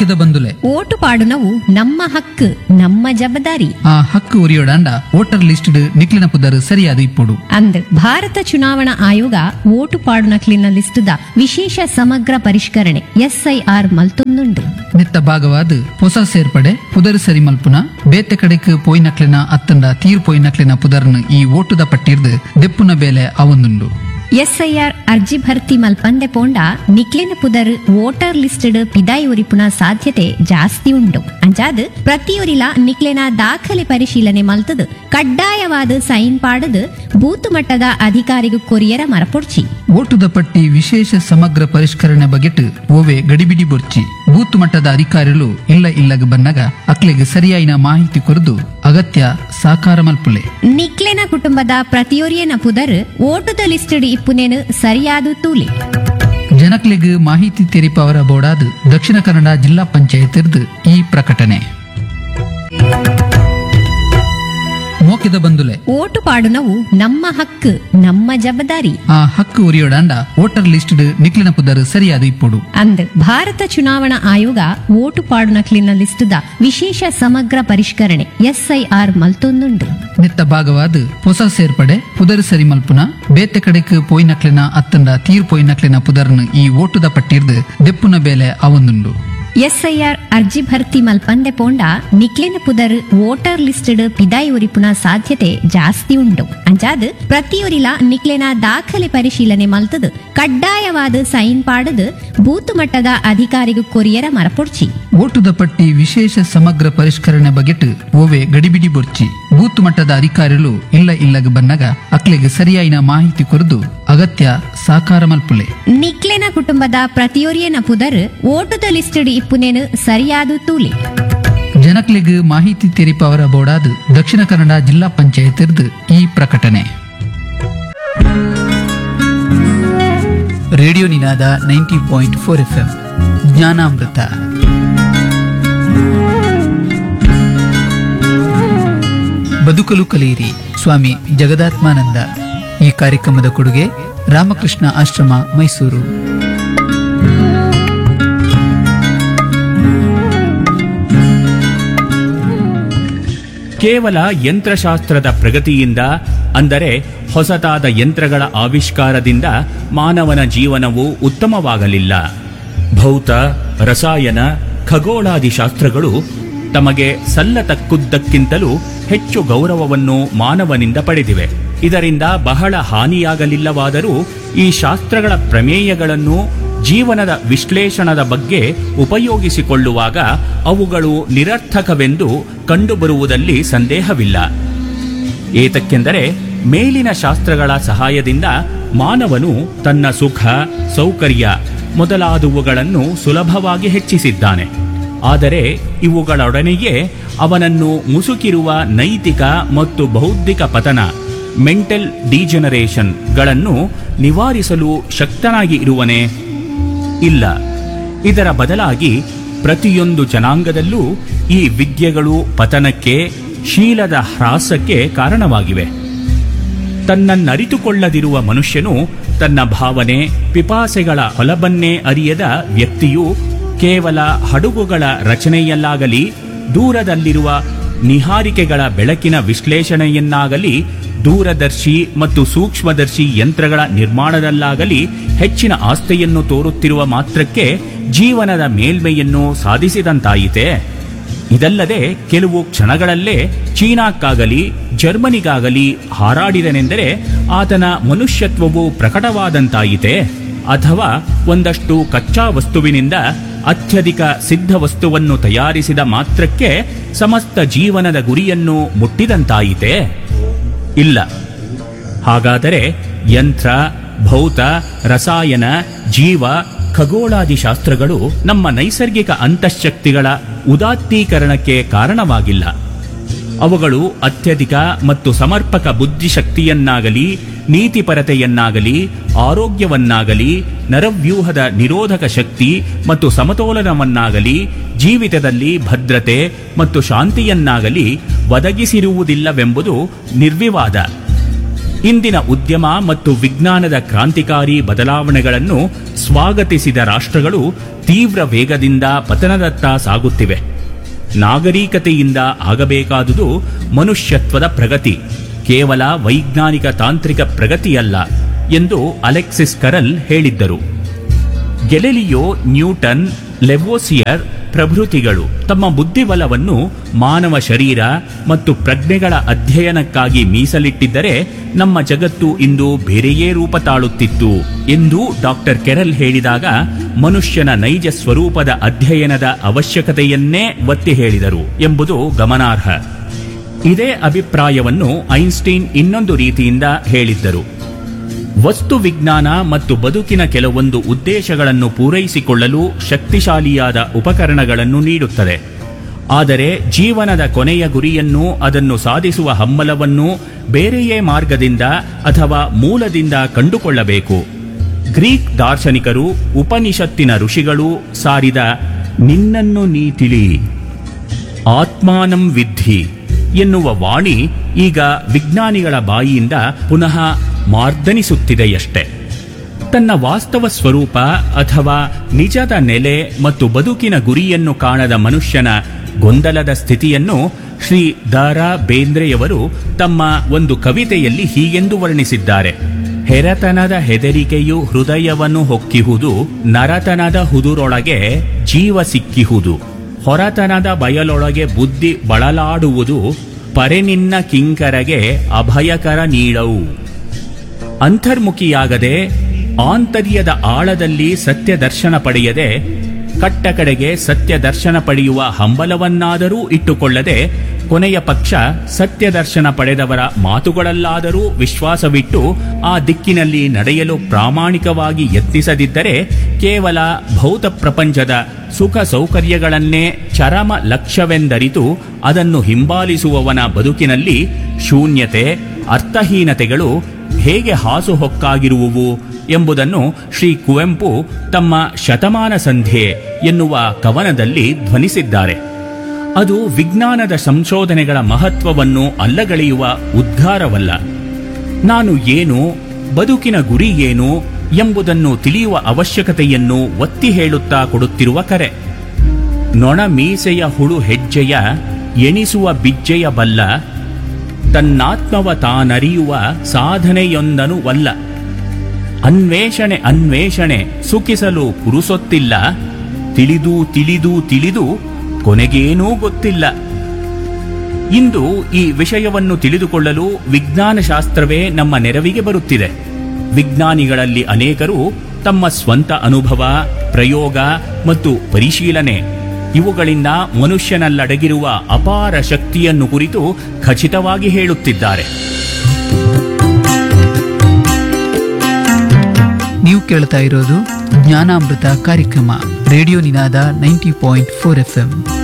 ಮೋಕಿದ ಬಂದುಲೆ vote ಪಾಡುನವು ನಮ್ಮ ಹಕ್ಕು ನಮ್ಮ ಜವಾಬ್ದಾರಿ ಆ ಹಕ್ಕು ಉರಿಯೋಡಾಂಡ ವೋಟರ್ ಲಿಸ್ಟ್ ನಿಕ್ಲಿನ ಪುದರ್ ಸರಿಯಾದ ಇಪ್ಪುಡು ಅಂದ್ ಭಾರತ ಚುನಾವಣಾ ಆಯೋಗ ಓಟು ಪಾಡುನಕ್ಲಿನ ಲಿಸ್ತುದ ವಿಶೇಷ ಸಮಗ್ರ ಪರಿಷ್ಕರಣೆ ಎಸ್ಐಆರ್ ಮಲ್ತೊಂದುಂಡು ನೆತ್ತ ಭಾಗವಾದ ಹೊಸ ಸೇರ್ಪಡೆ ಪುದರ್ ಸರಿ ಮಲ್ಪುನ ಬೇತೆ ಕಡೆಕ್ ಪೋಯ್ನಕ್ಲಿನ ಅತ್ತಂಡ ತೀರ್ ಪೋಯ್ನಕ್ಲಿನ ಪುದರ್ನ ಈ ಓಟುದ ಪಟ್ಟಿರ್ದು ದೆಪ್ಪುನ ಬೇಲೆ ಅವೊಂದುಂಡು ಎಸ್ಐಆರ್ ಅರ್ಜಿ ಭರ್ತಿ ಮಲ್ಪಂದೆ ಪೋಂಡ ನಿಕ್ಲಿನ ಪುದರ್ ವೋಟರ್ ಲಿಸ್ಟಡ್ ಪಿದಾಯಿ ಉರಿಪುನ ಸಾಧ್ಯತೆ ಜಾಸ್ತಿ ಉಂಡು ಅಂಚಾದ್ ಪ್ರತಿಯೊರಿಲ ನಿಕ್ಲೆನ ದಾಖಲೆ ಪರಿಶೀಲನೆ ಮಲ್ತದು ಕಡ್ಡಾಯವಾದ ಸೈನ್ ಪಾಡದು ಬೂತ್ ಮಟ್ಟದ ಅಧಿಕಾರಿಗೂ ಕೊರಿಯರ ಮರಪೊಡ್ಚಿ ಓಟುದ ಪಟ್ಟಿ ವಿಶೇಷ ಸಮಗ್ರ ಪರಿಷ್ಕರಣೆ ಬಗೆಟ್ ಓವೆ ಗಡಿಬಿಡಿ ಬೊರ್ಚಿ ಬೂತ್ ಮಟ್ಟದ ಅಧಿಕಾರಿಗಳು ಇಲ್ಲ ಇಲ್ಲಗ ಬನ್ನಗ ಅಕ್ಲೆಗ್ ಸರಿಯಾಯಿನ ಮಾಹಿತಿ ಕೊರದು ಅಗತ್ಯ ಸಾಕಾರ ಮಲ್ಪುಲೆ ನಿಕ್ಲೆನ ಕುಟುಂಬದ ಪ್ರತಿಯೊರಿಯನ ಪುದರ್ ಓಟುದ ಲಿಸ್ಟಡ್ ಇಪ್ಪುನೇನು ಸರಿಯಾದು ತೂಲೆ ಜನಕ್ಲೆಗ್ ಮಾಹಿತಿ ತೆರಿಪವರ ಬೋರ್ಡಾದ ದಕ್ಷಿಣ ಕನ್ನಡ ಜಿಲ್ಲಾ ಪಂಚಾಯತ್ ಈ ಪ್ರಕಟಣೆ ಮೋಕಿದ ಬಂದುಲೆ ಓಟು ಪಾಡುನವು ನಮ್ಮ ಹಕ್ಕು ನಮ್ಮ ಜವಾಬ್ದಾರಿ ಆ ಹಕ್ಕು ಉರಿಯೋಡಾಂಡ ವೋಟರ್ ಲಿಸ್ಟ್ ನಿಕ್ಲಿನ ಪುದರ್ ಸರಿಯಾದ ಇಪ್ಪುಡು ಅಂದ್ ಭಾರತ ಚುನಾವಣಾ ಆಯೋಗ ಓಟು ಪಾಡುನಕ್ಲಿನ ಲಿಸ್ತುದ ವಿಶೇಷ ಸಮಗ್ರ ಪರಿಷ್ಕರಣೆ ಎಸ್ಐಆರ್ ಮಲ್ತೊಂದುಂಡು ನೆತ್ತ ಭಾಗವಾದ ಹೊಸ ಸೇರ್ಪಡೆ ಪುದರ್ ಸರಿ ಮಲ್ಪುನ ಬೇತೆ ಕಡೆಕ್ ಪೋಯ್ನಕ್ಲಿನ ಅತ್ತಂಡ ತೀರ್ ಪೋಯ್ನಕ್ಲಿನ ಪುದರ್ನ ಈ ಓಟುದ ಪಟ್ಟಿರ್ದು ದೆಪ್ಪುನ ಬೇಲೆ ಅವೊಂದುಂಡು ಎಸ್ಐಆರ್ ಅರ್ಜಿ ಭರ್ತಿ ಮಲ್ಪಂದೆ ಪೋಂಡ ನಿಕ್ಲಿನ ಪುದರ್ ವೋಟರ್ ಲಿಸ್ಟಡ್ ಪಿದಾಯಿ ಉರಿಪುನ ಸಾಧ್ಯತೆ ಜಾಸ್ತಿ ಉಂಡು ಅಂಚಾದ್ ಪ್ರತಿಯೊರಿಲ ನಿಕ್ಲೆನ ದಾಖಲೆ ಪರಿಶೀಲನೆ ಮಲ್ತದು ಕಡ್ಡಾಯವಾದ ಸೈನ್ ಪಾಡದು ಬೂತ್ ಮಟ್ಟದ ಅಧಿಕಾರಿಗೂ ಕೊರಿಯರ ಮರಪೊಡ್ಚಿ ಓಟುದ ಪಟ್ಟಿ ವಿಶೇಷ ಸಮಗ್ರ ಪರಿಷ್ಕರಣೆ ಬಗೆಟ್ ಓವೆ ಗಡಿಬಿಡಿ ಬೊರ್ಚಿ ಬೂತ್ ಮಟ್ಟದ ಅಧಿಕಾರಿಗಳು ಇಲ್ಲ ಇಲ್ಲಗ ಬನ್ನಗ ಅಕ್ಲೆಗ್ ಸರಿಯಾಯಿನ ಮಾಹಿತಿ ಕೊರದು ಅಗತ್ಯ ಸಾಕಾರ ಮಲ್ಪುಲೆ ನಿಕ್ಲೆನ ಕುಟುಂಬದ ಪ್ರತಿಯೊರಿಯನ ಪುದರ್ ಓಟುದ ಲಿಸ್ಟಡ್ ಇಪ್ಪುನೇನು ಸರಿಯಾದು ತೂಲೆ ಜನಕ್ಲೆಗ್ ಮಾಹಿತಿ ತೆರಿಪವರ ಬೋರ್ಡಾದ ದಕ್ಷಿಣ ಕನ್ನಡ ಜಿಲ್ಲಾ ಪಂಚಾಯತ್ ಈ ಪ್ರಕಟಣೆ radio Ninada ninety point four F M Jnanamrutha ಬದುಕಲು ಕಲಿಯಿರಿ ಸ್ವಾಮಿ ಜಗದಾತ್ಮಾನಂದ ಈ ಕಾರ್ಯಕ್ರಮದ ಕೊಡುಗೆ ರಾಮಕೃಷ್ಣ ಆಶ್ರಮ ಮೈಸೂರು ಕೇವಲ ಯಂತ್ರಶಾಸ್ತ್ರದ ಪ್ರಗತಿಯಿಂದ ಅಂದರೆ ಹೊಸತಾದ ಯಂತ್ರಗಳ ಆವಿಷ್ಕಾರದಿಂದ ಮಾನವನ ಜೀವನವು ಉತ್ತಮವಾಗಲಿಲ್ಲ ಭೌತ ರಸಾಯನ ಖಗೋಳಾದಿ ಶಾಸ್ತ್ರಗಳು ತಮಗೆ ಸಲ್ಲತಕ್ಕುದಕ್ಕಿಂತಲೂ ಹೆಚ್ಚು ಗೌರವವನ್ನು ಮಾನವನಿಂದ ಪಡೆದಿವೆ ಇದರಿಂದ ಬಹಳ ಹಾನಿಯಾಗಲಿಲ್ಲವಾದರೂ ಈ ಶಾಸ್ತ್ರಗಳ ಪ್ರಮೇಯಗಳನ್ನು ಜೀವನದ ವಿಶ್ಲೇಷಣದ ಬಗ್ಗೆ ಉಪಯೋಗಿಸಿಕೊಳ್ಳುವಾಗ ಅವುಗಳು ನಿರರ್ಥಕವೆಂದು ಕಂಡುಬರುವುದಲ್ಲಿ ಸಂದೇಹವಿಲ್ಲ ಏತಕ್ಕೆಂದರೆ ಮೇಲಿನ ಶಾಸ್ತ್ರಗಳ ಸಹಾಯದಿಂದ ಮಾನವನು ತನ್ನ ಸುಖ ಸೌಕರ್ಯ ಮೊದಲಾದವುಗಳನ್ನು ಸುಲಭವಾಗಿ ಹೆಚ್ಚಿಸಿದ್ದಾನೆ ಆದರೆ ಇವುಗಳೊಡನೆಯೇ ಅವನನ್ನು ಮುಸುಕಿರುವ ನೈತಿಕ ಮತ್ತು ಬೌದ್ಧಿಕ ಪತನ ಮೆಂಟಲ್ ಡಿಜೆನರೇಷನ್ಗಳನ್ನು ನಿವಾರಿಸಲು ಶಕ್ತನಾಗಿ ಇರುವನೇ ಇಲ್ಲ ಇದರ ಬದಲಾಗಿ ಪ್ರತಿಯೊಂದು ಜನಾಂಗದಲ್ಲೂ ಈ ವಿದ್ಯೆಗಳು ಪತನಕ್ಕೆ ಶೀಲದ ಹ್ರಾಸಕ್ಕೆ ಕಾರಣವಾಗಿವೆ ತನ್ನನ್ನರಿತುಕೊಳ್ಳದಿರುವ ಮನುಷ್ಯನು ತನ್ನ ಭಾವನೆ ಪಿಪಾಸೆಗಳ ಹೊಲಬನ್ನೇ ಅರಿಯದ ವ್ಯಕ್ತಿಯು ಕೇವಲ ಹಡಗುಗಳ ರಚನೆಯಲ್ಲಾಗಲಿ ದೂರದಲ್ಲಿರುವ ನಿಹಾರಿಕೆಗಳ ಬೆಳಕಿನ ವಿಶ್ಲೇಷಣೆಯನ್ನಾಗಲಿ ದೂರದರ್ಶಿ ಮತ್ತು ಸೂಕ್ಷ್ಮದರ್ಶಿ ಯಂತ್ರಗಳ ನಿರ್ಮಾಣದಲ್ಲಾಗಲಿ ಹೆಚ್ಚಿನ ಆಸ್ತೆಯನ್ನು ತೋರುತ್ತಿರುವ ಮಾತ್ರಕ್ಕೆ ಜೀವನದ ಮೇಲ್ಮೆಯನ್ನು ಸಾಧಿಸಿದಂತಾಯಿತೆ ಇದಲ್ಲದೆ ಕೆಲವು ಕ್ಷಣಗಳಲ್ಲೇ ಚೀನಾಕ್ಕಾಗಲಿ ಜರ್ಮನಿಗಾಗಲಿ ಹಾರಾಡಿದನೆಂದರೆ ಆತನ ಮನುಷ್ಯತ್ವವು ಪ್ರಕಟವಾದಂತಾಯಿತೆ ಅಥವಾ ಒಂದಷ್ಟು ಕಚ್ಚಾ ವಸ್ತುವಿನಿಂದ ಅತ್ಯಧಿಕ ಸಿದ್ಧ ವಸ್ತುವನ್ನು ತಯಾರಿಸಿದ ಮಾತ್ರಕ್ಕೆ ಸಮಸ್ತ ಜೀವನದ ಗುರಿಯನ್ನು ಮುಟ್ಟಿದಂತಾಯಿತೆ ಇಲ್ಲ ಹಾಗಾದರೆ ಯಂತ್ರ ಭೌತ ರಸಾಯನ ಜೀವ ಖಗೋಳಾದಿ ಶಾಸ್ತ್ರಗಳು ನಮ್ಮ ನೈಸರ್ಗಿಕ ಅಂತಃಶಕ್ತಿಗಳ ಉದಾತ್ತೀಕರಣಕ್ಕೆ ಕಾರಣವಾಗಿಲ್ಲ ಅವುಗಳು ಅತ್ಯಧಿಕ ಮತ್ತು ಸಮರ್ಪಕ ಬುದ್ಧಿಶಕ್ತಿಯನ್ನಾಗಲಿ ನೀತಿಪರತೆಯನ್ನಾಗಲಿ ಆರೋಗ್ಯವನ್ನಾಗಲಿ ನರವ್ಯೂಹದ ನಿರೋಧಕ ಶಕ್ತಿ ಮತ್ತು ಸಮತೋಲನವನ್ನಾಗಲಿ ಜೀವಿತದಲ್ಲಿ ಭದ್ರತೆ ಮತ್ತು ಶಾಂತಿಯನ್ನಾಗಲಿ ಒದಗಿಸಿರುವುದಿಲ್ಲವೆಂಬುದು ನಿರ್ವಿವಾದ ಇಂದಿನ ಉದ್ಯಮ ಮತ್ತು ವಿಜ್ಞಾನದ ಕ್ರಾಂತಿಕಾರಿ ಬದಲಾವಣೆಗಳನ್ನು ಸ್ವಾಗತಿಸಿದ ರಾಷ್ಟ್ರಗಳು ತೀವ್ರ ವೇಗದಿಂದ ಪತನದತ್ತ ಸಾಗುತ್ತಿವೆ ನಾಗರಿಕತೆಯಿಂದ ಆಗಬೇಕಾದುದು ಮನುಷ್ಯತ್ವದ ಪ್ರಗತಿ ಕೇವಲ ವೈಜ್ಞಾನಿಕ ತಾಂತ್ರಿಕ ಪ್ರಗತಿಯಲ್ಲ ಎಂದು ಅಲೆಕ್ಸಿಸ್ ಕರಲ್ ಹೇಳಿದ್ದರು ಗೆಲೆಲಿಯೋ ನ್ಯೂಟನ್ ಲೆವೋಸಿಯರ್ ಪ್ರಭೃತಿಗಳು ತಮ್ಮ ಬುದ್ಧಿಬಲವನ್ನು ಮಾನವ ಶರೀರ ಮತ್ತು ಪ್ರಜ್ಞೆಗಳ ಅಧ್ಯಯನಕ್ಕಾಗಿ ಮೀಸಲಿಟ್ಟಿದ್ದರೆ ನಮ್ಮ ಜಗತ್ತು ಇಂದು ಬೇರೆಯೇ ರೂಪ ತಾಳುತ್ತಿತ್ತು ಎಂದು ಡಾಕ್ಟರ್ ಕೆರಲ್ ಹೇಳಿದಾಗ ಮನುಷ್ಯನ ನೈಜ ಸ್ವರೂಪದ ಅಧ್ಯಯನದ ಅವಶ್ಯಕತೆಯನ್ನೇ ಒತ್ತಿ ಹೇಳಿದರು ಎಂಬುದು ಗಮನಾರ್ಹ ಇದೇ ಅಭಿಪ್ರಾಯವನ್ನು ಐನ್ಸ್ಟೀನ್ ಇನ್ನೊಂದು ರೀತಿಯಿಂದ ಹೇಳಿದ್ದರು ವಸ್ತು ವಿಜ್ಞಾನ ಮತ್ತು ಬದುಕಿನ ಕೆಲವೊಂದು ಉದ್ದೇಶಗಳನ್ನು ಪೂರೈಸಿಕೊಳ್ಳಲು ಶಕ್ತಿಶಾಲಿಯಾದ ಉಪಕರಣಗಳನ್ನು ನೀಡುತ್ತದೆ ಆದರೆ ಜೀವನದ ಕೊನೆಯ ಗುರಿಯನ್ನು ಅದನ್ನು ಸಾಧಿಸುವ ಹಮ್ಮಲವನ್ನು ಬೇರೆಯೇ ಮಾರ್ಗದಿಂದ ಅಥವಾ ಮೂಲದಿಂದ ಕಂಡುಕೊಳ್ಳಬೇಕು ಗ್ರೀಕ್ ದಾರ್ಶನಿಕರು ಉಪನಿಷತ್ತಿನ ಋಷಿಗಳು ಸಾರಿದ ನಿನ್ನನ್ನು ನೀ ತಿಳಿ ಆತ್ಮಾನಂ ವಿದ್ಧಿ ಎನ್ನುವ ವಾಣಿ ಈಗ ವಿಜ್ಞಾನಿಗಳ ಬಾಯಿಯಿಂದ ಪುನಃ ಮಾರ್ದನಿಸುತ್ತಿದೆಯಷ್ಟೆ ತನ್ನ ವಾಸ್ತವ ಸ್ವರೂಪ ಅಥವಾ ನಿಜದ ನೆಲೆ ಮತ್ತು ಬದುಕಿನ ಗುರಿಯನ್ನು ಕಾಣದ ಮನುಷ್ಯನ ಗೊಂದಲದ ಸ್ಥಿತಿಯನ್ನು ಶ್ರೀ ದಾರಾ ಬೇಂದ್ರೆಯವರು ತಮ್ಮ ಒಂದು ಕವಿತೆಯಲ್ಲಿ ಹೀಗೆಂದು ವರ್ಣಿಸಿದ್ದಾರೆ ಹೆರತನದ ಹೆದರಿಕೆಯು ಹೃದಯವನ್ನು ಹೊಕ್ಕಿಹುದು ನರತನದ ಹುದುರೊಳಗೆ ಜೀವ ಸಿಕ್ಕಿಹುದು ಹೊರತನದ ಬಯಲೊಳಗೆ ಬುದ್ಧಿ ಬಳಲಾಡುವುದು ಪರೆನಿನ್ನ ಕಿಂಕರಗೆ ಅಭಯಕರ ನೀಡವು ಅಂತರ್ಮುಖಿಯಾಗದೆ ಆಂತರ್ಯದ ಆಳದಲ್ಲಿ ಸತ್ಯ ದರ್ಶನ ಪಡೆಯದೆ ಕಟ್ಟ ಕಡೆಗೆ ಸತ್ಯ ದರ್ಶನ ಪಡೆಯುವ ಹಂಬಲವನ್ನಾದರೂ ಇಟ್ಟುಕೊಳ್ಳದೆ ಕೊನೆಯ ಪಕ್ಷ ಸತ್ಯ ದರ್ಶನ ಪಡೆದವರ ಮಾತುಗಳಲ್ಲಾದರೂ ವಿಶ್ವಾಸವಿಟ್ಟು ಆ ದಿಕ್ಕಿನಲ್ಲಿ ನಡೆಯಲು ಪ್ರಾಮಾಣಿಕವಾಗಿ ಯತ್ನಿಸದಿದ್ದರೆ ಕೇವಲ ಭೌತ ಪ್ರಪಂಚದ ಸುಖ ಸೌಕರ್ಯಗಳನ್ನೇ ಚರಮ ಲಕ್ಷ್ಯವೆಂದರಿತು ಅದನ್ನು ಹಿಂಬಾಲಿಸುವವನ ಬದುಕಿನಲ್ಲಿ ಶೂನ್ಯತೆ ಅರ್ಥಹೀನತೆಗಳು ಹೇಗೆ ಹಾಸುಹೊಕ್ಕಾಗಿರುವುವು ಎಂಬುದನ್ನು ಶ್ರೀ ಕುವೆಂಪು ತಮ್ಮ ಶತಮಾನ ಸಂಧ್ಯೆ ಎನ್ನುವ ಕವನದಲ್ಲಿ ಧ್ವನಿಸಿದ್ದಾರೆ ಅದು ವಿಜ್ಞಾನದ ಸಂಶೋಧನೆಗಳ ಮಹತ್ವವನ್ನು ಅಲ್ಲಗಳೆಯುವ ಉದ್ಗಾರವಲ್ಲ ನಾನು ಏನು ಬದುಕಿನ ಗುರಿ ಏನು ಎಂಬುದನ್ನು ತಿಳಿಯುವ ಅವಶ್ಯಕತೆಯನ್ನು ಒತ್ತಿ ಹೇಳುತ್ತಾ ಕೊಡುತ್ತಿರುವ ಕರೆ ನೊಣ ಮೀಸೆಯ ಹುಳು ಹೆಜ್ಜೆಯ ಎಣಿಸುವ ಬಿಜ್ಜೆಯ ಬಲ್ಲ ತನ್ನಾತ್ಮವ ತಾನರಿಯುವ ಸಾಧನೆಯೊಂದನು ವಲ್ಲ ಅನ್ವೇಷಣೆ ಅನ್ವೇಷಣೆ ಸುಖಿಸಲು ಪುರುಸೊತ್ತಿಲ್ಲ ತಿಳಿದು ತಿಳಿದು ತಿಳಿದು ಕೊನೆಗೇನೂ ಗೊತ್ತಿಲ್ಲ ಇಂದು ಈ ವಿಷಯವನ್ನು ತಿಳಿದುಕೊಳ್ಳಲು ವಿಜ್ಞಾನ ಶಾಸ್ತ್ರವೇ ನಮ್ಮ ನೆರವಿಗೆ ಬರುತ್ತಿದೆ ವಿಜ್ಞಾನಿಗಳಲ್ಲಿ ಅನೇಕರು ತಮ್ಮ ಸ್ವಂತ ಅನುಭವ ಪ್ರಯೋಗ ಮತ್ತು ಪರಿಶೀಲನೆ ಇವುಗಳಿಂದ ಮನುಷ್ಯನಲ್ಲಡಗಿರುವ ಅಪಾರ ಶಕ್ತಿಯನ್ನು ಕುರಿತು ಖಚಿತವಾಗಿ ಹೇಳುತ್ತಿದ್ದಾರೆ ನೀವು ಕೇಳ್ತಾ ಇರೋದು ಜ್ಞಾನಾಮೃತ ಕಾರ್ಯಕ್ರಮ radio Ninada ninety point four F M